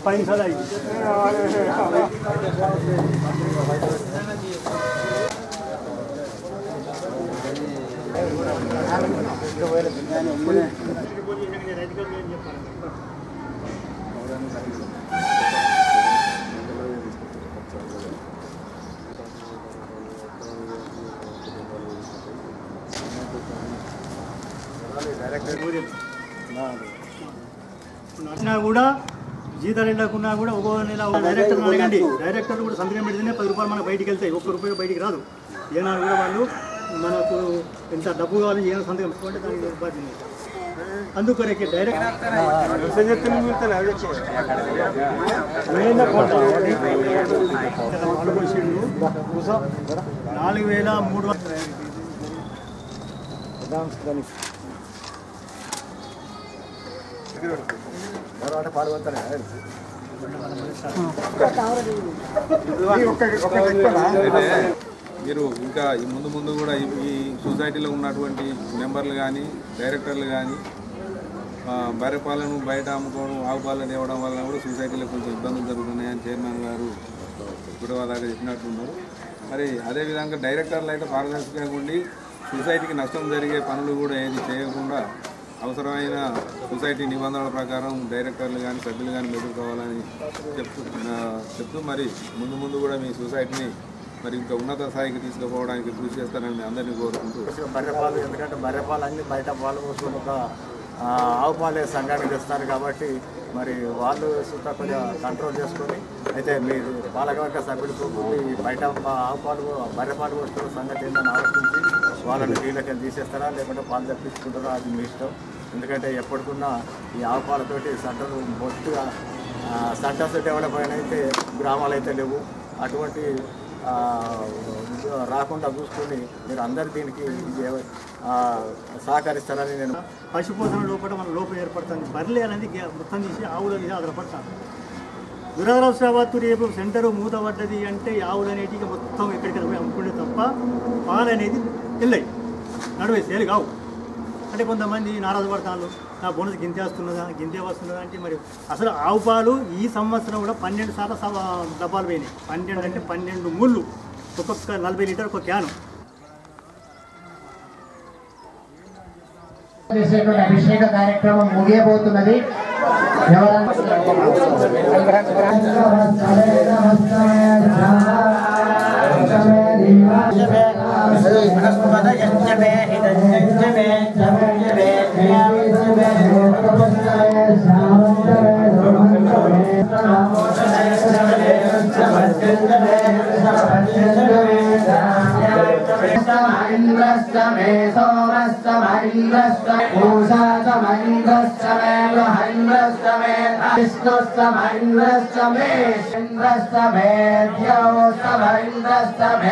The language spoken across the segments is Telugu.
పైసలు అయ్యి వచ్చినా కూడా జీతాలు వెళ్ళకున్నా కూడా ఒక్కో నెల ఒక డైరెక్టర్ అడగండి డైరెక్టర్ కూడా సంతకం పెడితేనే పది రూపాయలు మనకు బయటికి వెళ్తాయి ఒక్క రూపాయి బయటికి రాదు ఏనాడు కూడా వాళ్ళు మనకు ఎంత డబ్బు కావాలని ఏమైనా సంతకం పెట్టుకుంటే దానికి ఉపాధి ఉంది. అందుకొరకే డైరెక్ట్ నాలుగు వేల మూడు వందల అయితే మీరు ఇంకా ఈ ముందు ముందు కూడా ఈ- ఈ సొసైటీలో ఉన్నటువంటి మెంబర్లు కానీ డైరెక్టర్లు కానీ బర్రె పాలను బయట అమ్ముకోవడం ఆవు పాలను ఇవ్వడం వల్ల కూడా సొసైటీలో కొంచెం ఇబ్బందులు జరుగుతున్నాయని చైర్మన్ గారు ఇప్పుడు దాకా చెప్పినట్టున్నారు మరి అదేవిధంగా డైరెక్టర్లు అయితే పారదర్శకంగా ఉండి సొసైటీకి నష్టం జరిగే పనులు కూడా ఏది చేయకుండా అవసరమైన సొసైటీ నిబంధనల ప్రకారం డైరెక్టర్లు కానీ సభ్యులు కానీ మెదులుకోవాలని చెప్తూ ఆ, చెప్తూ మరి ముందు ముందు కూడా మీ సొసైటీని మరి ఇంకా ఉన్నత స్థాయికి తీసుకుపోవడానికి కృషి చేస్తారని మీ అందరినీ కోరుకుంటూ బర్రెపాలు ఎందుకంటే బర్రెపాలు అన్ని బయట పాలు పోసుకొని ఒక ఆ, ఆవు పాలే సంఘానికి తెస్తారు కాబట్టి మరి వాళ్ళు సుతా కొంచెం కంట్రోల్ చేసుకొని అయితే మీరు పాలకవర్గ సభ్యులకు ఈ బయట పా- ఆవు పాలు బర్రె పాలు పోస్తున్న సంగతి ఏందని ఆలోచించి వాళ్ళని వీళ్ళకి తీసేస్తారా లేకుంటే పాలు తెప్పించుకుంటారా అది మీ ఇష్టం ఎందుకంటే ఎప్పటికున్నా ఈ ఆవు పాలతోటి సంటలు బొట్టుగా సంటస్ డెవలప్ అయిన అయితే గ్రామాలు అయితే లేవు అటువంటి ఆ, రాకుండా చూసుకొని మీరు అందరు దీనికి ఇది, ఆ, సహకరిస్తారని నేను పశుపోషణ లోపల మన లోపం ఏర్పడుతుంది బర్రెలు అనేది గే- మొత్తం తీసి ఆవుల మీద ఆధారపడతాను దురదృష్టవత్తు రేపు సెంటర్ మూతపడ్డది అంటే ఈ ఆవులు అనేటివి మొత్తం ఎక్కడికైనా పోయి అమ్ముకుంటే తప్ప పాలు అనేది వెళ్ళాయి నడువే సేలు కావు అంటే కొంతమంది నారాజు పడతాను నా బోనస్ గింతేస్తున్నదా గింతే వస్తున్నదా అంటే మరి అసలు ఆవు పాలు ఈ సంవత్సరం కూడా పన్నెండు శాతం సవ- డబ్బాలు పోయినాయి పన్నెండు అంటే పన్నెండు ముళ్ళు ఒక్కొక్క నలభై లీటర్ ఒక క్యాను చేసేటువంటి అభిషేక కార్యక్రమం ముగియబోతున్నది ఇంద్రస్తమే సోమస్తమైంద్రస్త పూషాసమైంద్రస్తమే గ్రహైంద్రస్తమే విష్ణుస్తమైంద్రస్తమే ఇంద్రస్తమే ద్యోస్తమైంద్రస్తమే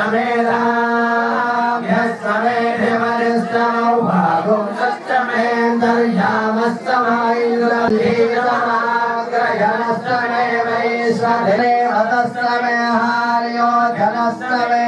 స్తమేరాభ్యస్తమే భిమరిస్తమౌ భాగో సప్తమేంద్రయామస్తమైంద్రస్తమే వైశ్వదేవతస్తమే హార్యో ధనస్తమే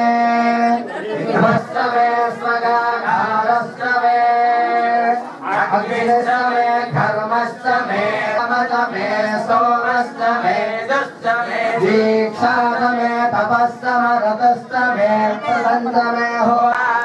స్తమే స్వగాకారస్తమే అగ్నిస్తమే కర్మస్తమే సమతమే సోమస్తమే దుష్టమే దీక్షాతమే తపస్తమరతస్తమే ప్రసంతమే హో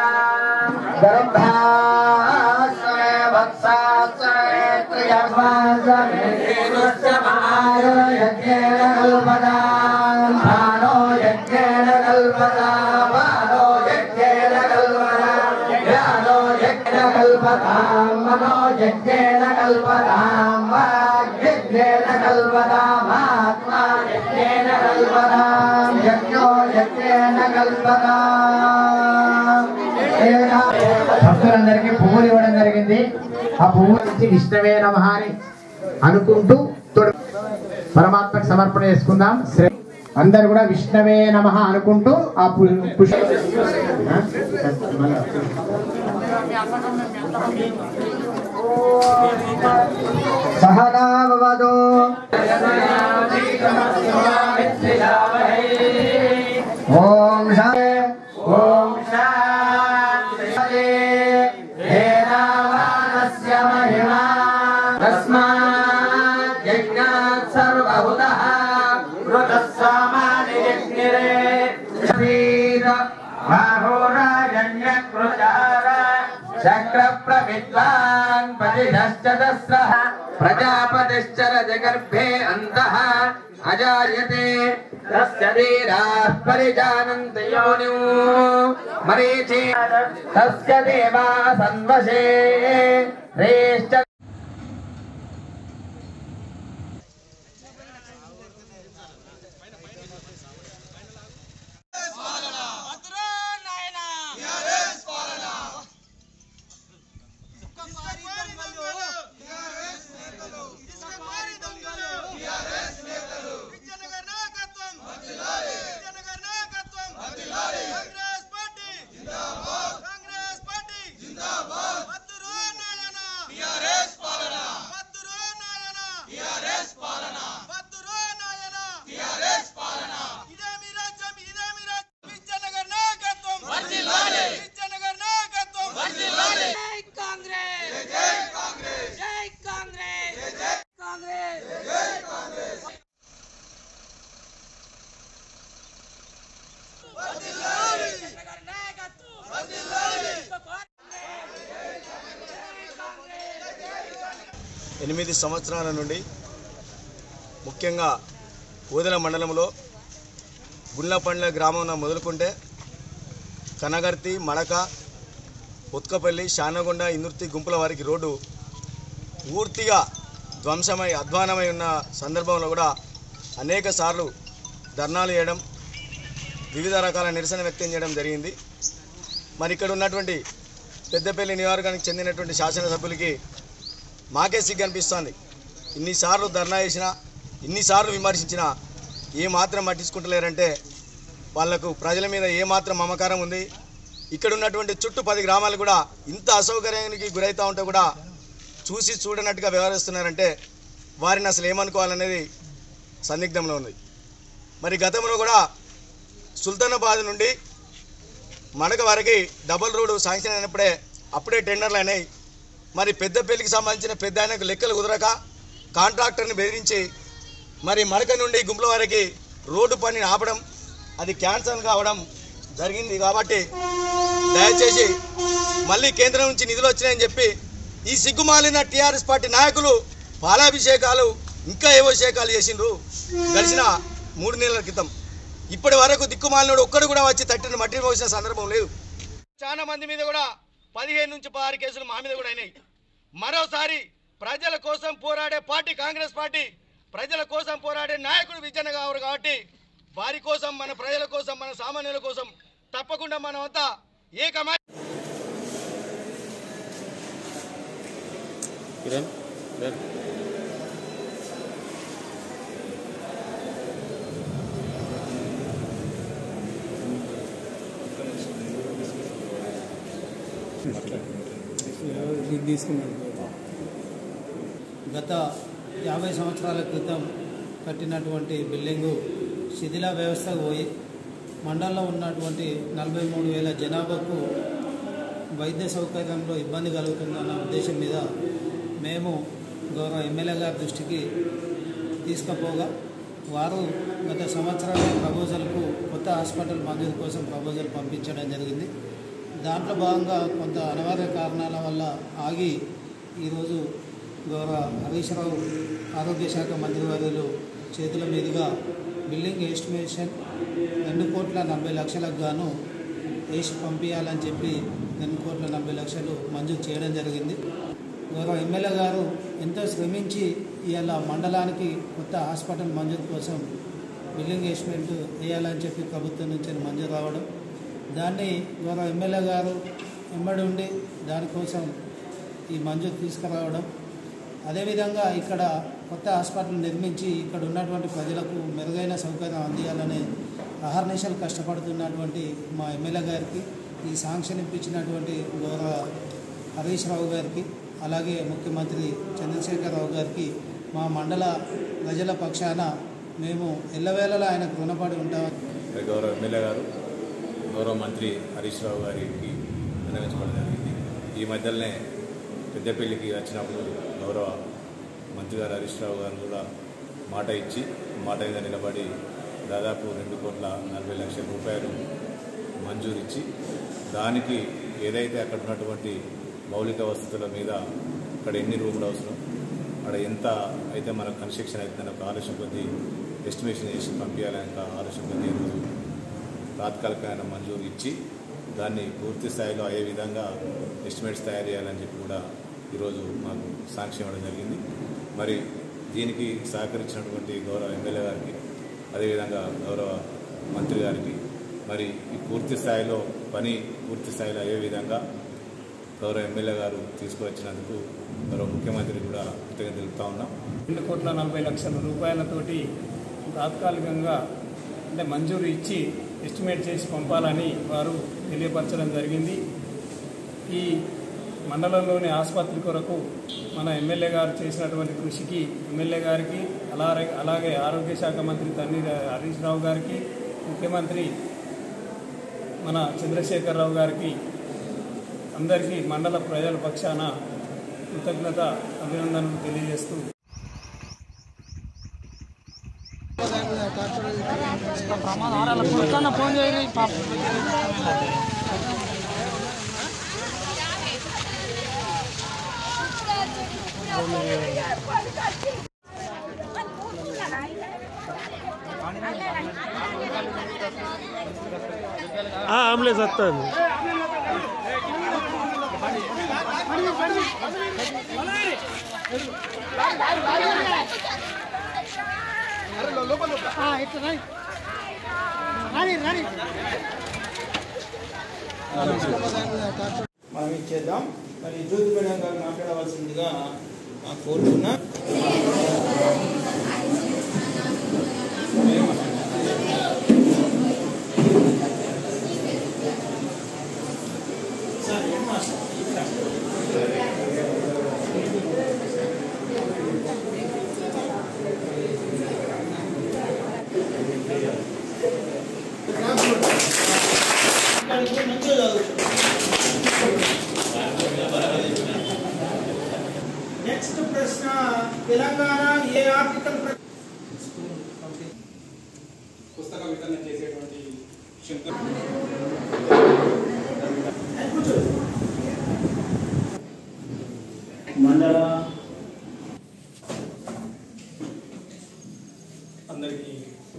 గర్భాస్తమే వత్సాస్తమే ప్రియమాస్తమే దుష్టమాయో యజ్ఞేన కల్పదాం భానో యజ్ఞేన కల్పదాం బాలో యజ్ఞేన కల్పదాం జ్ఞానో యజ్ఞ కల్పదాం మనో యజ్ఞేన కల్పదాం వాగ్యజ్ఞేన కల్పదాం ఆత్మా యజ్ఞేన కల్పదాం యజ్ఞో యజ్ఞేన కల్పదాం భక్తులందరికీ పువ్వులు ఇవ్వడం జరిగింది ఆ పువ్వు నుంచి విష్ణవే నమ అని అనుకుంటూ తొడ- పరమాత్మకు సమర్పణ చేసుకుందాం శ్రే- అందరు కూడా విష్ణవే నమ అనుకుంటూ ఆ పు- పుష్ప ఆ? మళ్ళా. సహనావదో ఓం శాంతి ఓం శాంతి హే రావణస్య మహిమా తస్మాత్ యజ్ఞాత్ సర్వ సౌదః మృతః సామాని యజ్ఞిరే శరీర బాహోరాజన్యకృచార శక్ర ప్రవిద్వాన్ పదిశ్చదస్రః ప్రజాపతిశ్చర జగర్భే అంతః అజాయతే తస్య వీరాः పరిజానంతి యోనిం మరీచి తస్య దేవా సన్వశే రేశ్చ జై కాంగ్రెస్ జై కాంగ్రెస్ జై కాంగ్రెస్ జై కాంగ్రెస్ ఎనిమిది సంవత్సరాల నుండి ముఖ్యంగా ఊదల మండలంలో గుళ్ళపండ్ల గ్రామం మొదలుకుంటే కనగర్తి మడక ఉత్కపల్లి శానగొండ ఇందుర్తి గుంపుల వారికి రోడ్డు పూర్తిగా ధ్వంసమై అధ్వానమై ఉన్న సందర్భంలో కూడా అనేక సార్లు ధర్నాలు చేయడం వివిధ రకాల నిరసన వ్యక్తం చేయడం జరిగింది మరి ఇక్కడ ఉన్నటువంటి పెద్దపల్లి నియోజకవర్గానికి చెందినటువంటి శాసనసభ్యులకి మాకే సిగ్గు అనిపిస్తుంది ఇన్నిసార్లు ధర్నా చేసినా ఇన్నిసార్లు విమర్శించినా ఏ మాత్రం పట్టించుకుంటలేరంటే వాళ్లకు ప్రజల మీద ఏ మాత్రం మమకారం ఉంది ఇక్కడ ఉన్నటువంటి చుట్టూ పది గ్రామాలు కూడా ఇంత అసౌకర్యానికి గురవుతూ ఉంటే కూడా చూసి చూడనట్టుగా వ్యవహరిస్తున్నారంటే వారిని అసలు ఏమనుకోవాలనేది సందిగ్ధంలో ఉంది మరి గతంలో కూడా సుల్తానాబాద్ నుండి మనక వరకు డబుల్ రోడ్డు శాంక్షన్ అయినప్పుడే అప్పుడే టెండర్లు అయినాయి మరి పెద్ద పెళ్లికి సంబంధించిన పెద్ద ఆయనకు లెక్కలు కుదరక కాంట్రాక్టర్ని బెదిరించి మరి మడక నుండి గుంపుల వరకు రోడ్డు పనిని ఆపడం అది క్యాన్సల్ కావడం జరిగింది కాబట్టి దయచేసి మళ్ళీ కేంద్రం నుంచి నిధులు వచ్చినాయని చెప్పి ఈ సిగ్గుమాలిన టీఆర్ఎస్ పార్టీ నాయకులు పాలాభిషేకాలు ఇంకా ఏవో అభిషేకాలు చేసిండ్రు గడిచిన మూడు నెలల క్రితం ఇప్పటి వరకు దిక్కుమాలినోడు ఒక్కడు కూడా వచ్చి తట్టిన మట్టి మోసిన సందర్భం లేదు చాలా మంది మీద కూడా పదిహేను నుంచి పదహారు కేసులు మా మీద కూడా అయినాయి మరోసారి ప్రజల కోసం పోరాడే పార్టీ కాంగ్రెస్ పార్టీ ప్రజల కోసం పోరాడే నాయకుడు విజయన గారు కాబట్టి వారి కోసం మన ప్రజల కోసం మన సామాన్యుల కోసం తప్పకుండా మనం అంతా ఏకమై గత యాభై సంవత్సరాల క్రితం కట్టినటువంటి బిల్డింగు శిథిల వ్యవస్థకు పోయి మండలంలో ఉన్నటువంటి నలభై మూడు వేల జనాభాకు వైద్య సౌకర్యంలో ఇబ్బంది కలుగుతుందన్న ఉద్దేశం మీద మేము గౌరవ ఎమ్మెల్యే గారి దృష్టికి తీసుకుపోగా వారు గత సంవత్సరాల ప్రపోజల్కు కొత్త హాస్పిటల్ మంజూరు కోసం ప్రపోజల్ పంపించడం జరిగింది దాంట్లో భాగంగా కొంత అనివార్య కారణాల వల్ల ఆగి ఈరోజు గౌరవ హరీష్ రావు ఆరోగ్య శాఖ మంత్రివర్యులు చేతుల మీదుగా బిల్డింగ్ ఎస్టిమేషన్ రెండు కోట్ల నలభై లక్షలకు గాను వేసి పంపించాలని చెప్పి రెండు కోట్ల నలభై లక్షలు మంజూరు చేయడం జరిగింది గౌరవ ఎమ్మెల్యే గారు ఎంతో శ్రమించి ఇవాళ మండలానికి కొత్త హాస్పిటల్ మంజూరు కోసం బిల్డింగ్ ఎస్టిమేట్ వేయాలని చెప్పి ప్రభుత్వం నుంచి మంజూరు రావడం దాన్ని గౌరవ ఎమ్మెల్యే గారు వెంబడి ఉండి దానికోసం ఈ మంజూరు తీసుకురావడం అదేవిధంగా ఇక్కడ కొత్త హాస్పిటల్ నిర్మించి ఇక్కడ ఉన్నటువంటి ప్రజలకు మెరుగైన సౌకర్యం అందియాలని అహర్నిశలు కష్టపడుతున్నటువంటి మా ఎమ్మెల్యే గారికి ఈ శాంక్షన్ ఇప్పించినటువంటి గౌరవ హరీష్ రావు గారికి అలాగే ముఖ్యమంత్రి చంద్రశేఖరరావు గారికి మా మండల ప్రజల పక్షాన మేము ఎల్లవేళలా ఆయనకు రుణపడి ఉంటామని మరి గౌరవ ఎమ్మెల్యే గారు గౌరవ మంత్రి హరీష్ రావు గారికి విన్నవించుకోవడం జరిగింది ఈ మధ్యలోనే పెద్దపల్లికి వచ్చినప్పుడు గౌరవ మంత్రి గారు హరీష్ రావు గారు కూడా మాట ఇచ్చి మాట మీద నిలబడి దాదాపు రెండు కోట్ల నలభై లక్షల రూపాయలు మంజూరు ఇచ్చి దానికి ఏదైతే అక్కడ ఉన్నటువంటి మౌలిక వసతుల మీద అక్కడ ఎన్ని రూములు అవసరం అక్కడ ఎంత అయితే మనకు కన్స్ట్రక్షన్ అవుతుందని ఒక ఆలోచన కొద్దీ ఎస్టిమేషన్ చేసి పంపించాలని ఒక ఆలోచన కొద్దీ ఈరోజు తాత్కాలికమైన మంజూరు ఇచ్చి దాన్ని పూర్తి స్థాయిలో అయ్యే విధంగా ఎస్టిమేట్స్ తయారు చేయాలని చెప్పి కూడా ఈరోజు మాకు సాంక్ష్యం ఇవ్వడం జరిగింది మరి దీనికి సహకరించినటువంటి గౌరవ ఎమ్మెల్యే గారికి అదేవిధంగా గౌరవ మంత్రి గారికి మరి ఈ పూర్తి స్థాయిలో పని పూర్తి స్థాయిలో అయ్యే విధంగా గౌరవ ఎమ్మెల్యే గారు తీసుకువచ్చినందుకు గౌరవ ముఖ్యమంత్రి కూడా కృతజ్ఞత తెలుపుతా ఉన్నాం రెండు కోట్ల నలభై లక్షల రూపాయలతోటి తాత్కాలికంగా అంటే మంజూరు ఇచ్చి ఎస్టిమేట్ చేసి పంపాలని వారు తెలియపరచడం జరిగింది ఈ మండలంలోని ఆసుపత్రి కొరకు మన ఎమ్మెల్యే గారు చేసినటువంటి కృషికి ఎమ్మెల్యే గారికి అలాగే అలాగే ఆరోగ్య శాఖ మంత్రి తన్నీర్ హరీష్ రావు గారికి ముఖ్యమంత్రి మన చంద్రశేఖరరావు గారికి అందరికీ మండల ప్రజల పక్షాన కృతజ్ఞత అభినందనలు తెలియజేస్తూ అంబులెన్స్ వస్తుంది మనం ఇచ్చేద్దాం మరి జ్యోతి మేడం గారు మాట్లాడవలసిందిగా ఆ, కోరుతున్నా సార్, ఏం మాస్టర్? ఇక్కడ. ఇక్కడ మంచిగా చదువుతుంది నెక్స్ట్ ప్రశ్న తెలంగాణ ఏ ఆర్టికల్ ప్ర- పుస్తక వితరణ చేసేటువంటి శంకర్ కూర్చో. మండల అందరికీ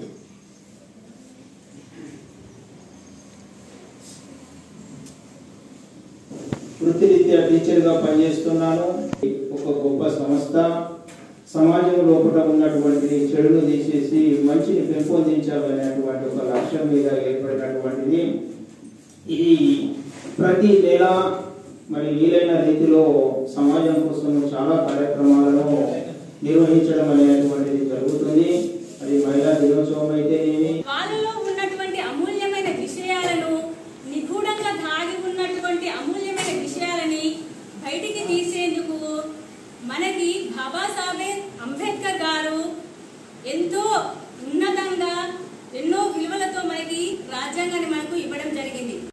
వృత్తిరీత్యా టీచర్గా పనిచేస్తున్నాను ఒక గొప్ప సంస్థ సమాజం లోపల ఉన్నటువంటి చెడును తీసేసి మంచిని పెంపొందించాలనేటువంటి ఒక లక్ష్యం మీద ఏర్పడినటువంటిది ఇది ప్రతి నెల మరి వీలైన రీతిలో సమాజం కోసం చాలా కార్యక్రమాలను నిర్వహించడం అనేటువంటిది జరుగుతుంది అది మహిళా దినోత్సవం అయితేనేమి వాళ్ళలో ఉన్నటువంటి అమూల్యమైన విషయాలను నిగూఢంగా దాగి ఉన్నటువంటి అమూల్యమైన విషయాలని బయటికి తీసేందుకు మనకి బాబాసాహెబ్ అంబేద్కర్ గారు ఎంతో ఉన్నతంగా ఎన్నో విలువలతో మనకి రాజ్యాంగాన్ని మనకు ఇవ్వడం జరిగింది